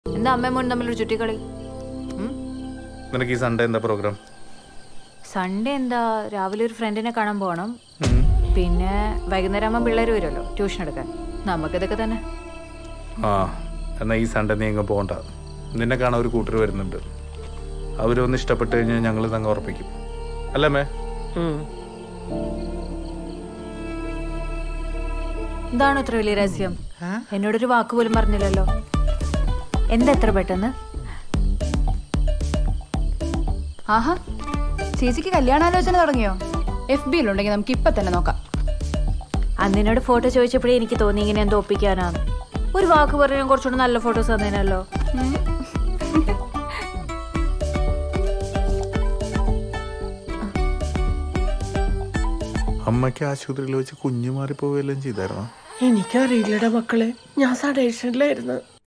എന്താ അമ്മയും മോനും തമ്മിലൊരു ചുറ്റിക്കളി ഉം? നിനക്ക് ഈ സൺഡേ എന്താ പ്രോഗ്രാം സൺഡേ എന്താ രാവിലെ ഒരു ഫ്രണ്ടിനെ കാണാൻ പോകണം പിന്നെ വൈകുന്നേരം ആകുമ്പോൾ പിള്ളേർ വരുമല്ലോ ട്യൂഷൻ എടുക്കാൻ നമുക്കിതൊക്കെ തന്നെ ആ എന്നാൽ ഈ സൺഡേ നീ എങ്ങും പോകണ്ട നിന്നെ കാണാൻ ഒരു കൂട്ടർ വരുന്നുണ്ട് അവരൊന്ന് ഇഷ്ടപ്പെട്ട് കഴിഞ്ഞാൽ ഞങ്ങൾ തങ്ങ ഉറപ്പിക്കും അല്ലേ മേ എന്താണ് ഇത്ര വലിയ രഹസ്യം എന്നോടൊരു വാക്ക് പോലും പറഞ്ഞില്ലല്ലോ എന്താ എത്ര പെട്ടെന്ന് ആഹാ ചേച്ചിക്ക് കല്യാണാലോചന തുടങ്ങിയോ എഫ് ബിയിലുണ്ടെങ്കിൽ നമുക്ക് ഇപ്പൊ തന്നെ നോക്കാം അന്നിനോട് ഫോട്ടോ ചോദിച്ചപ്പോഴേ എനിക്ക് തോന്നി ഇങ്ങനെ എന്തോ ഒപ്പിക്കാനാണ് ഒരു വാക്ക് പറഞ്ഞാൽ കുറച്ചുകൂടെ നല്ല ഫോട്ടോസ് തന്നേനല്ലോ അമ്മയ്ക്ക് ആശുപത്രിയിൽ വെച്ച് കുഞ്ഞു മാറിപ്പോവുകയെല്ലാം ചെയ്തായിരുന്നോ എനിക്കറിയില്ലടാ മക്കളെ ഞാൻ സഡേഷനിലായിരുന്നു